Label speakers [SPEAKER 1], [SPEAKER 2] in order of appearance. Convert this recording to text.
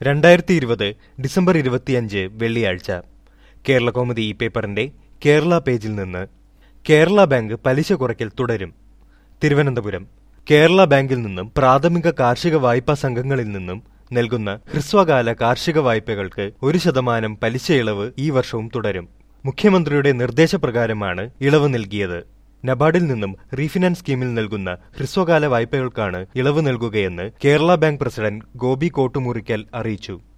[SPEAKER 1] രണ്ടായിരത്തി ഇരുപത് ഡിസംബർ ഇരുപത്തിയഞ്ച് വെള്ളിയാഴ്ച കേരള കൗമുദി ഈ പേപ്പറിന്റെ കേരള പേജിൽ നിന്ന് കേരള ബാങ്ക് പലിശ കുറയ്ക്കൽ തുടരും തിരുവനന്തപുരം കേരള ബാങ്കിൽ നിന്നും പ്രാഥമിക കാർഷിക വായ്പാ സംഘങ്ങളിൽ നിന്നും നൽകുന്ന ഹ്രസ്വകാല കാർഷിക വായ്പകൾക്ക് ഒരു ശതമാനം പലിശ ഇളവ് ഈ വർഷവും തുടരും മുഖ്യമന്ത്രിയുടെ നിർദ്ദേശപ്രകാരമാണ് ഇളവ് നൽകിയത് നബാർഡിൽ നിന്നും റീഫിനാൻസ് സ്കീമിൽ നൽകുന്ന ഹ്രസ്വകാല വായ്പകൾക്കാണ് ഇളവ് നൽകുകയെന്ന് കേരള ബാങ്ക് പ്രസിഡന്റ് ഗോപി കോട്ടുമുറിക്കൽ അറിയിച്ചു